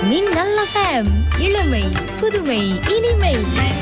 மின்னல் FM இளமை புதுமை இனிமை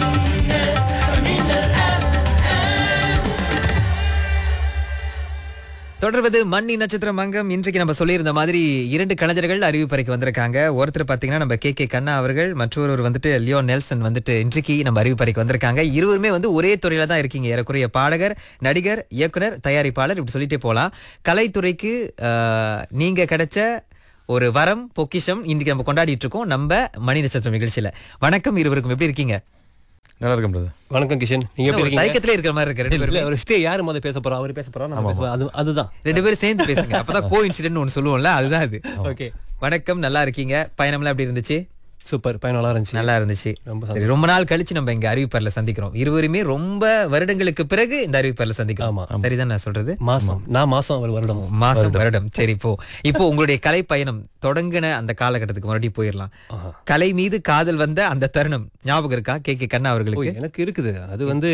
தொடர்வது மண்ணி நட்சத்திர மங்கம் இன்றைக்கு நம்ம சொல்லியிருந்த மாதிரி இரண்டு கலைஞர்கள் அறிவிப்பறைக்கு வந்திருக்காங்க ஒருத்தர் பாத்தீங்கன்னா நம்ம கே கே கண்ணா அவர்கள் மற்றொருவர் வந்துட்டு லியோ நெல்சன் வந்துட்டு இன்றைக்கு நம்ம அறிவிப்பறைக்கு வந்திருக்காங்க இருவருமே வந்து ஒரே துறையில தான் இருக்கீங்க ஏறக்குறைய பாடகர் நடிகர் இயக்குனர் தயாரிப்பாளர் இப்படி சொல்லிட்டே போலாம் கலைத்துறைக்கு ஆஹ், நீங்க கிடைச்ச ஒரு வரம் பொக்கிஷம் இன்னைக்கு நம்ம கொண்டாடிட்டு இருக்கோம் நம்ம மணி நட்சத்திரம் நிகழ்ச்சியில வணக்கம் இருவருக்கும் எப்படி இருக்கீங்க நல்லா இருக்கும் பிரதர் வணக்கம் கிஷன் நீங்க எப்படி ஒரு இருக்கீங்க தயக்கத்திலே இருக்கிற மாதிரி இருக்கு ரெண்டு இல்ல பேரும் ஒரு ஸ்டே யாரு முதல்ல பேச போறோம் அவர் பேச போறோம் நம்ம பேச போறோம். அது அதுதான் ரெண்டு பேரும் சேர்ந்து பேசுங்க அப்பதான் கோ இன்சிடென்ட் ஒன்னு சொல்லுவோம்ல அதுதான் அது ஓகே வணக்கம் நல்லா இருக்கீங்க பயணம்லாம் எப்படி இருந்துச்சு சூப்பர் பையன் நல்லா இருந்துச்சு நல்லா இருந்துச்சு ரொம்ப சரி, ரொம்ப நாள் கழிச்சு நம்ம இங்க அறிவிப்பர்ல சந்திக்கிறோம் இருவருமே ரொம்ப வருடங்களுக்கு பிறகு இந்த அறிவிப்பர்ல சந்திக்கிறோம் ஆமா. சரிதான் நான் சொல்றது மாசம் நான் மாசம் அவர் வருடம் மாசம் வருடம் சரி இப்போ இப்போ உங்களுடைய கலை பயணம் தொடங்கின அந்த காலகட்டத்துக்கு மறுபடியும் போயிடலாம் ஆஹா. கலை மீது காதல் வந்த அந்த தருணம் ஞாபகம் இருக்கா கே கே கண்ணா ஓ, அவர்களுக்கு எனக்கு இருக்குது அது வந்து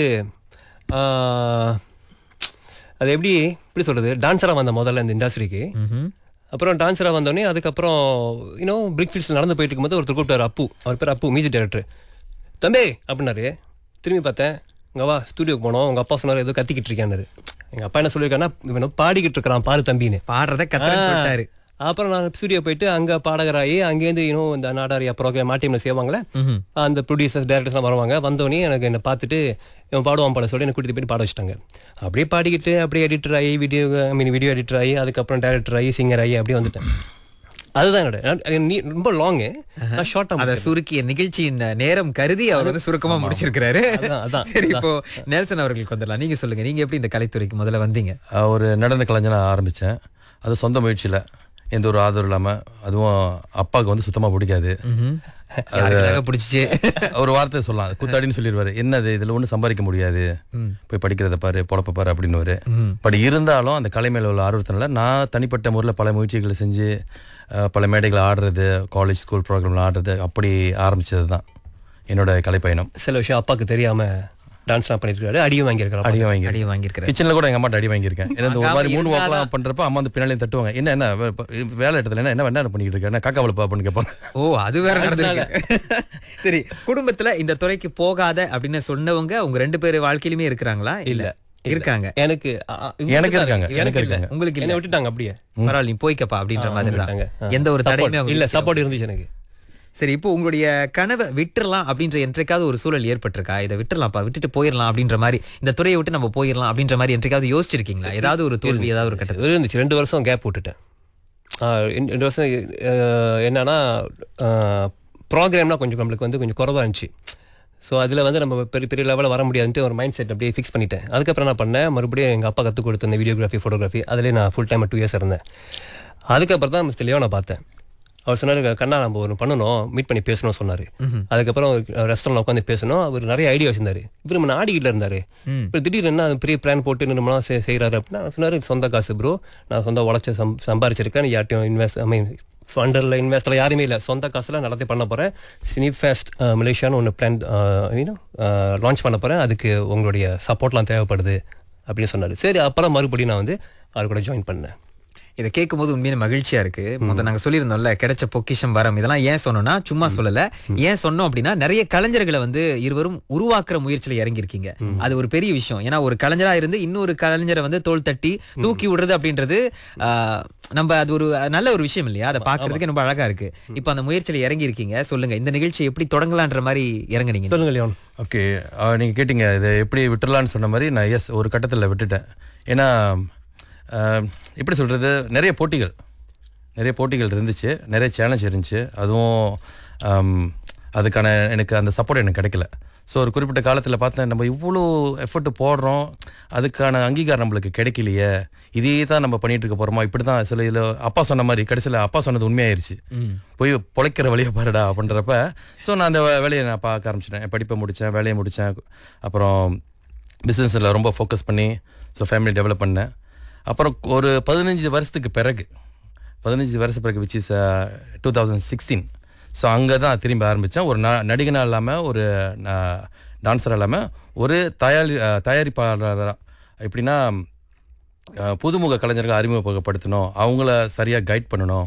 ஆ, அது எப்படி எப்படி சொல்றது டான்ஸரா வந்த முதல்ல இந்த இண்டஸ்ட்ரிக்கு ம்ஹும். அப்புறம் டான்ஸரா வந்தோடனே அதுக்கப்புறம் இன்னும் பிரிக் ஃபீல்ட்ஸ் நடந்து போயிட்டு இருக்கும்போது ஒருத்தர் கூப்பிட்டாரு அப்பு அவர் பேர் அப்பு மியூசிக் டைரக்டர் தம்பி அப்படின்னாரு திரும்பி பார்த்தேன் இங்க வா ஸ்டூடியோக்கு போனோம் உங்க அப்பா சொன்னாரு ஏதோ கத்திக்கிட்டு இருக்காரு எங்க அப்பா என்ன சொல்லியிருக்காருன்னா இவன் பாடிக்கிட்டு இருக்கிறான் பாரு தம்பின்னு பாடுறத கத்துறேன்னு சொல்லிட்டாரு அப்புறம் நான் ஸ்டுடியோ போயிட்டு அங்க பாடகராகி அங்கேருந்து இன்னும் இந்த நாடாரியா ப்ரோக்ராம் மாட்டியம்ல செய்வாங்களே ம்ஹும். அந்த ப்ரொடியூசர்ஸ் டேரக்டர்ஸ்லாம் வருவாங்க வந்தோடனே எனக்கு என்ன பார்த்துட்டு இவன் பாடுவான் பாட சொல்லி என்னை கூட்டிட்டு போயிட்டு பாட வச்சுட்டாங்க அப்படியே பாடிக்கிட்டு அப்படியே எடிட்டர் ஆகி video I mean video editor ஆகி அதுக்கப்புறம் டேரக்டர் ஆகி சிங்கர் ஆகி அப்படியே வந்துட்டேன் அதுதான் என்னோட நான் நீ- ரொம்ப லாங்கு நான் ஷார்ட்டாக அத சுருக்கிய நிகழ்ச்சியின் நேரம் கருதி அவர் வந்து சுருக்கமா முடிச்சிருக்கிறாரு அதான், அதான், சரி இப்போ நெல்சன் அவர்களுக்கு வந்துடலாம் நீங்க சொல்லுங்க நீங்க எப்படி இந்த கலைத்துறைக்கு முதல்ல வந்தீங்க ஆஹ் ஒரு நடன கலைஞனா ஆரம்பித்தேன் அது சொந்த முயற்சியில் எந்த ஒரு ஆதரவு இல்லாமல் அதுவும் அப்பாவுக்கு வந்து சுத்தமாக பிடிக்காது யாருக்காக பிடிச்சிச்சு ஒரு வார்த்தை சொல்லலாம் குத்தாடின்னு சொல்லிடுவாரு என்னது இதில் ஒன்றும் சம்பாதிக்க முடியாது போய் படிக்கிறத பாரு பொழப்ப பாரு அப்படின்னு பட் இருந்தாலும் அந்த கலை மேல உள்ள ஆர்வத்தினால நான் தனிப்பட்ட முறையில் பல முயற்சிகளை செஞ்சு ஆஹ் பல மேடைகளை ஆடுறது காலேஜ் ஸ்கூல் ப்ரோக்ராமில் ஆடுறது அப்படி ஆரம்பிச்சது தான் என்னோட கலை பயணம் சில விஷயம் அப்பாவுக்கு தெரியாம டான்ஸ்லாம் பண்ணியிருக்காரு அடியும் வாங்கியிருக்காரு அடி வாங்கி அடி வாங்கியிருக்கிறேன் கிச்சன்ல கூட எங்க அம்மாட்ட அடி வாங்கியிருக்கேன் ஏன்னா இந்த ஒரு மாதிரி மூணு இருந்தாதான். வாக்கெல்லாம் பண்றப்ப அம்மா வந்து பின்னாலே தட்டுவாங்க என்ன என்ன வே- ப- இது வேலை இடத்துல என்ன என்ன என்ன பண்ணிட்டு இருக்க என்ன காக்கா வளப்பா அப்படின்னு கேட்பாங்க ஓ அது வேற நடந்திருக்கு சரி குடும்பத்துல இந்த துறைக்கு போகாத அப்படின்னு சொன்னவங்க உங்க ரெண்டு பேர் வாழ்க்கையிலுமே இருக்கிறாங்களா இல்ல இருக்காங்க எனக்கு அ- அ- எனக்கு இருக்காங்க, எனக்கு எனக்கு இருக்காங்க. இல்ல உங்களுக்கு இல்ல என்ன விட்டுட்டாங்க அப்படியே பரவாயில்ல நீ போய்க்கப்பா அப்படின்ற மாதிரி தான் விட்டாங்க. ஆ. எந்த ஒரு Support. தடையுமே இல்ல உங்களுக்கு சப்போர்ட் இருந்துச்சு எனக்கு சரி இப்போ உங்களுடைய கனவை விட்டுறலாம் அப்படின்ற என்றைக்காவது ஒரு சூழல் ஏற்பட்டிருக்கா இதை விட்டுறலாம்ப்பா விட்டுட்டு போயிடலாம் அப்படின்ற மாதிரி இந்த துறையை விட்டு நம்ம போயிடலாம் அப்படின்ற மாதிரி என்றைக்காவது யோசிச்சிருக்கீங்களா ஏதாவது ஒரு தோல்வி ஏதாவது ஒரு கட்டத்தில் இருந்துச்சு ரெண்டு வருஷம் கேப் விட்டுட்டேன் ஆ, ரெண்டு ரெண்டு வருஷம் அஹ், என்னன்னா ப்ரோக்ராம்லாம் கொஞ்சம் நம்மளுக்கு வந்து கொஞ்சம் குறவா இருந்துச்சு ஸோ அதில் வந்து நம்ம பெரிய பெரிய லெவலில் வர முடியாதுன்ட்டு ஒரு மைண்ட் செட் அப்படியே ஃபிக்ஸ் பண்ணிட்டேன் அதுக்கப்புறம் என்ன பண்ணேன் மறுபடியும் எங்கள் அப்பா கற்றுக் கொடுத்த இந்த வீடியோகிராஃபி ஃபோட்டோகிராஃபி அதிலே நான் ஃபுல் டைம் டூ இயர்ஸ் இருந்தேன் அதுக்கப்புறம் தான் மிஸ்டர் லியோனை பார்த்தேன் அவர் சொன்னார் கண்ணா நம்ம ஒன்று பண்ணணும் மீட் பண்ணி பேசணும் சொன்னார் அதுக்கப்புறம் ரெஸ்டாரண்ட் உட்காந்து பேசணும் அவர் நிறைய ஐடியா வச்சிருந்தாரு இவர் நம்ம ஆடிக்கிட்டு இருந்தாரு இப்போ திடீர்னு என்ன அது பெரிய பிளான் போட்டு நம்மளாம் செய்கிறாரு அப்படின்னா சொன்னார் சொந்த காசு ப்ரோ நான் சொந்த உழைச்ச சம் சம்பாரிச்சிருக்கேன் யார்ட்டையும் இன்வெஸ்ட் ஐ மீன் ஃபண்டரில் இன்வெஸ்டில் யாருமே இல்லை சொந்த காசில் நடத்தி பண்ண போகிறேன் சினிஃபேஸ்ட் மலேசியான்னு ஒன்று பிளான் லான்ச் பண்ண போகிறேன் அதுக்கு உங்களுடைய சப்போர்ட்லாம் தேவைப்படுது அப்படின்னு சொன்னார் சரி அப்புறம் மறுபடியும் நான் வந்து அவர் கூட ஜாயின் பண்ணேன் இதை கேட்கும் போது உண்மையில மகிழ்ச்சியா இருக்கு முதல்ல நாங்க சொல்லியிருந்தோம்ல கிடைச்ச பொக்கிஷம் வரம் இதெல்லாம் ஏன் சொன்னோம்னா சும்மா சொல்லல ஏன் சொன்னோம் அப்படின்னா நிறைய கலைஞர்களை வந்து இருவரும் உருவாக்குற முயற்சியில இறங்கியிருக்கீங்க அது ஒரு பெரிய விஷயம் ஏன்னா ஒரு கலைஞரா இருந்து இன்னொரு கலைஞரை வந்து தோள் தட்டி தூக்கி விடுறது அப்படின்றது ஆஹ், நம்ம அது ஒரு நல்ல ஒரு விஷயம் இல்லையா அதை பாக்குறதுக்கு ரொம்ப அழகா இருக்கு இப்போ அந்த முயற்சியில இறங்கி இருக்கீங்க சொல்லுங்க இந்த நிகழ்ச்சி எப்படி தொடங்கலான்ற மாதிரி இறங்குனீங்க சொல்லுங்க லியோன் ஓகே நீங்கள் கேட்டிங்க இதை எப்படி விட்டுறலான்னு சொன்ன மாதிரி நான் எஸ் ஒரு கட்டத்தில் விட்டுட்டேன் ஏன்னா ஆஹ், எப்படி சொல்கிறது நிறைய போட்டிகள் நிறைய போட்டிகள் இருந்துச்சு நிறைய சேலஞ்ச் இருந்துச்சு அதுவும் ஆம், அதுக்கான எனக்கு அந்த சப்போர்ட் எனக்கு கிடைக்கல ஸோ ஒரு குறிப்பிட்ட காலத்தில் பார்த்தேன் நம்ம இவ்வளோ எஃபர்ட் போடுறோம் அதுக்கான அங்கீகாரம் நம்மளுக்கு கிடைக்கலையே இதே தான் நம்ம பண்ணிட்டு இருக்க போகிறோமா இப்படி தான் சில இதில் அப்பா சொன்ன மாதிரி கடைசியில் அப்பா சொன்னது உண்மையாயிருச்சு போய் பொழைக்கிற வழியை பாருடா அப்படின்றப்ப ஸோ நான் அந்த வே- வேலையை நான் பார்க்க ஆரம்பிச்சிட்டேன் என் படிப்பை முடித்தேன் வேலையை முடித்தேன் அப்புறம் பிஸ்னஸில் ரொம்ப ஃபோக்கஸ் பண்ணி ஸோ ஃபேமிலி டெவலப் பண்ணேன் அப்புறம் ஒரு பதினஞ்சு வருஷத்துக்கு பிறகு பதினஞ்சு வருஷம் பிறகு which is two thousand sixteen so அங்கே தான் திரும்பி ஆரம்பித்தேன் ஒரு ந நடிகனாக இல்லாமல் ஒரு டான்ஸராக இல்லாமல் ஒரு தயாரி தயாரிப்பாளராக எப்படின்னா அஹ், புதுமுக கலைஞர்களை அறிமுகப்படுத்தணும் அவங்கள சரியாக கைட் பண்ணணும்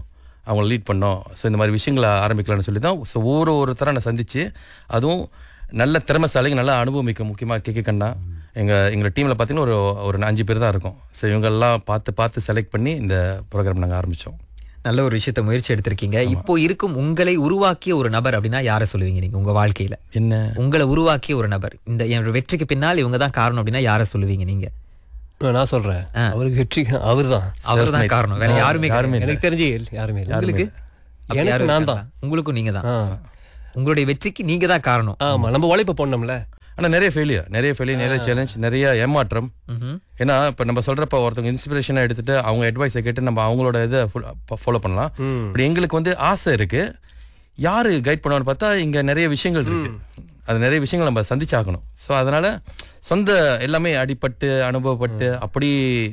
அவங்கள லீட் பண்ணோம் ஸோ இந்த மாதிரி விஷயங்களை ஆரம்பிக்கலாம்னு சொல்லி தான் ஸோ ஒரு ஒருத்தரை நான் சந்திச்சு அதுவும் நல்ல திறமைசாலிங்க நல்ல அனுபவம் மிக்க முக்கியமாக கேட்க கண்ணா எங்கள் எங்கள் டீமில் பார்த்தீங்கன்னா ஒரு ஒரு அஞ்சு பேர் தான் இருக்கும் ஸோ இவங்கெல்லாம் பார்த்து பார்த்து செலக்ட் பண்ணி இந்த ப்ரோக்ராம் நாங்கள் ஆரம்பித்தோம் நல்ல ஒரு விஷயத்த முயற்சி எடுத்திருக்கீங்க இப்போ இருக்கும் உங்களை உருவாக்கிய ஒரு நபர் அப்படின்னா யாரை சொல்லுவீங்க நீங்க உங்க வாழ்க்கையில என்ன உங்களை உருவாக்கிய ஒரு நபர் இந்த என் வெற்றிக்கு பின்னால் இவங்க தான் காரணம் அப்படின்னா யாரை சொல்லுவீங்க நீங்க நான் சொல்றேன் அவருக்கு வெற்றி அவர் தான் அவர் தான் காரணம் வேற யாருமே யாருமே கிடையாது. எனக்கு தெரிஞ்சு யாருமே இல்லை உங்களுக்கு அப்படி எனக்கு யாரும் நான் இருக்காங்களா? உங்களுக்கும் நீங்க தான் ஆ. உங்களுடைய வெற்றிக்கு நீங்க தான் காரணம் ஆமா நம்ம உழைப்ப போடணும்ல ஆனால் நிறைய ஃபெயிலியர் நிறைய ஃபெயிலியர் நிறைய சேலஞ்ச் நிறைய ஏமாற்றம் ம்ஹும். ஏன்னா இப்போ நம்ம சொல்றப்ப ஒருத்தவங்க இன்ஸ்பிரேஷனாக எடுத்துட்டு அவங்க அட்வைஸை கேட்டு நம்ம அவங்களோட இதை ஃபாலோ பண்ணலாம் இப்படி எங்களுக்கு வந்து ஆசை இருக்கு யாரு கைட் பண்ணுவான்னு பார்த்தா இங்க நிறைய விஷயங்கள் இருக்கு அது நிறைய விஷயங்கள் நம்ம சந்திச்சாகணும் ஸோ அதனால சொந்த எல்லாமே அடிபட்டு அனுபவப்பட்டு அப்படி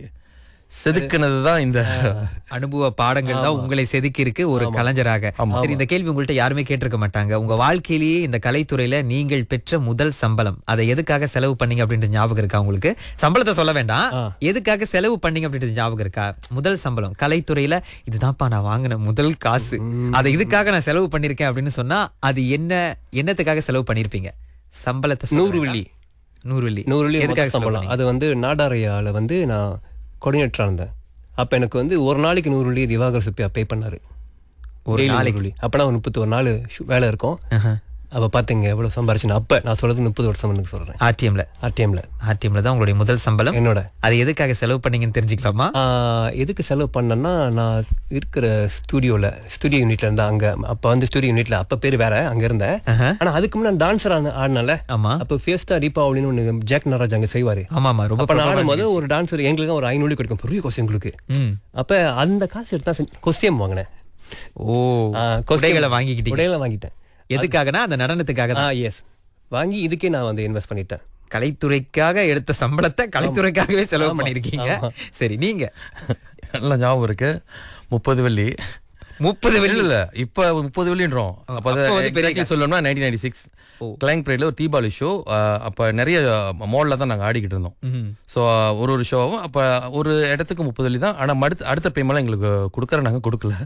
செதுக்குனது தான் இந்த அனுபவ பாடங்கள் தான் உங்களை செதுக்கி இருக்கு ஒரு கலைஞராக சரி இந்த கேள்வி உங்கள்ட்ட யாருமே கேட்டிருக்க மாட்டாங்க உங்க வாழ்க்கையிலேயே இந்த கலைத்துறையில நீங்கள் பெற்ற முதல் சம்பளம் அதை எதுக்காக செலவு பண்ணீங்க அப்படின்றது ஞாபகம் இருக்கா உங்களுக்கு சம்பளத்தை சொல்ல வேண்டாம் எதுக்காக செலவு பண்ணீங்க அப்படின்றது ஞாபகம் இருக்கா முதல் சம்பளம் கலைத்துறையில இதுதான்ப்பா நான் வாங்கின முதல் காசு அதை இதுக்காக நான் செலவு பண்ணிருக்கேன் அப்படின்னு சொன்னா அது என்ன என்னத்துக்காக செலவு பண்ணிருப்பீங்க சம்பளத்தை சொல்ல நூறு வேண்டாம். வெள்ளி. நூறு வெள்ளி நூறு வெள்ளி எதுக்காக மொத்த செலவு சம்பளம் அது வந்து நாடாரையால வந்து நான் கோஆர்டினேட்டராக இருந்தேன் அப்ப எனக்கு வந்து ஒரு நாளைக்கு நூறு வெள்ளி திவாகர் சுப்பியா பே பண்ணாரு ஒரு Daily நாளைக்கு. வெள்ளி அப்பனா ஒரு முப்பத்தி ஒரு நாள் வேலை இருக்கும் அப்ப பாத்தீங்க எவ்வளவு சம்பாரிச்சுன்னு அப்ப நான் சொல்றது முப்பது வருஷம் எனக்கு சொல்றேன் ஆர்டிஎம்ல ஆர்டிஎம்ல ஆர்டிஎம்ல தான் உங்களுடைய முதல் சம்பளம் என்னோட அது எதுக்காக செலவு பண்ணீங்கன்னு தெரிஞ்சுக்கலாமா ஆஹ் எதுக்கு செலவு பண்ணேன்னா நான் இருக்கிற ஸ்டுடியோல ஸ்டுடியோ யூனிட்ல இருந்தேன் அங்க அப்ப வந்து ஸ்டுடியோ யூனிட்ல அப்ப பேர் வேற அங்க இருந்தேன் ஆனா அதுக்கு முன்னாடி டான்சர் ஆடினால ஆமா அப்ப ஃபேஸ்டா தீபாவளின்னு ஒண்ணு ஜாக் நராஜ் அங்க செய்வாரு ஆமா ரொம்ப அப்ப நான் ஆடும்போது ஒரு டான்சர் எங்களுக்கு ஒரு ஐநூறு கிடைக்கும் பெரிய கோர்ஸ் எங்களுக்கு ம். அப்ப அந்த காசு எடுத்தா கொஸ்டியம் வாங்கினேன் ஓ உடைகளை வாங்கிக்கிட்டீங்க உடைகளை வாங்கிட்டேன் எதுக்காகனா அந்த நடனத்துக்காக ஆ தான் எஸ் வாங்கி இதுக்கே நான் வந்து இன்வெஸ்ட் பண்ணிட்டேன் கலைத்துறைக்காக எடுத்த சம்பளத்தை கலைத்துறைக்காகவே செலவு பண்ணிருக்கீங்க சரி நீங்க நல்ல ஞாபகம் இருக்கு முப்பது வெள்ளி முப்பது வெள்ளி இல்ல இல்ல இப்ப முப்பது வெள்ளின்றோம் அப்ப அப்ப வந்து பெரிய exactly சொல்லணும்னா நைன்டீன் நைன்டி சிக்ஸ் கிளைங் பிரேட்ல ஒரு தீபாவளி ஷோ அப்ப நிறைய மால்ல தான் நாங்க ஆடிக்கிட்டு இருந்தோம் ம்ஹும். ஸோ ஒரு ஒரு ஷோவும் அப்ப ஒரு இடத்துக்கு முப்பது வெள்ளி தான் ஆனா அடுத்த அடுத்த பேமெல்லாம் எங்களுக்கு கொடுக்கற நாங்க கொடுக்கல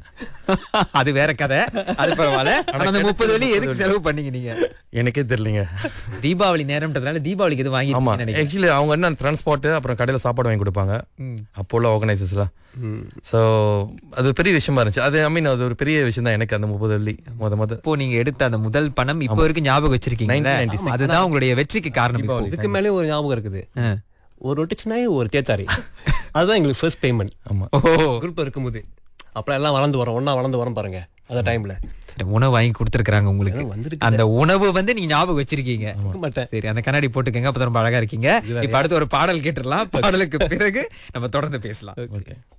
அது வேற கதை அது பரவாயில்ல ஆனா அந்த முப்பது வெள்ளி எதுக்கு செலவு பண்ணீங்க நீங்க எனக்கே தெரியலங்க தீபாவளி நேரம்ன்றதுனால தீபாவளிக்கு எது வாங்கி ஆமா நினைக்கிறேன் ஆக்சுவலி அவங்க என்ன டிரான்ஸ்போர்ட் அப்புறம் கடையில சாப்பாடு வாங்கி கொடுப்பாங்க அப்போ உள்ள ஆர்கனைசர்ஸ்லாம் ஸோ அது பெரிய விஷயமா இருந்துச்சு அது ஐ மீன் அது ஒரு பெரிய விஷயம் தான் எனக்கு அந்த முப்பது வெள்ளி முத முத இப்போ நீங்க எடுத்த அந்த முதல் பணம் இப்போ வரைக்கும் ஞாபகம் வச்சிருக்கீங்க 1996. அதுதான் உங்களுடைய வெற்றிக்கு காரணம் இப்போ இதுக்கு மேலே ஒரு ஞாபகம் இருக்குது ஆ. ஒரு ரொட்டிச்சுனாயே ஒரு தேத்தாரி அதுதான் எங்களுக்கு ஃபர்ஸ்ட் பேமெண்ட் ஆமா ஓ குரூப் இருக்கும்போது அப்புறம் எல்லாம் வளர்ந்து வரோம் ஒண்ணா வளர்ந்து வரோம் பாருங்க அந்த டைம்ல இந்த உணவு வாங்கி கொடுத்துருக்காங்க உங்களுக்கு வந்திருக்கு அந்த உணவு வந்து நீங்க ஞாபகம் வச்சிருக்கீங்க மாட்டேன் சரி அந்த கண்ணாடி போட்டுக்கங்க அப்பதான் ரொம்ப அழகா இருக்கீங்க இப்ப அடுத்து ஒரு பாடல் கேட்டுடலாம் பாடலுக்கு பிறகு நம்ம தொடர்ந்து பேசலாம் ஓகே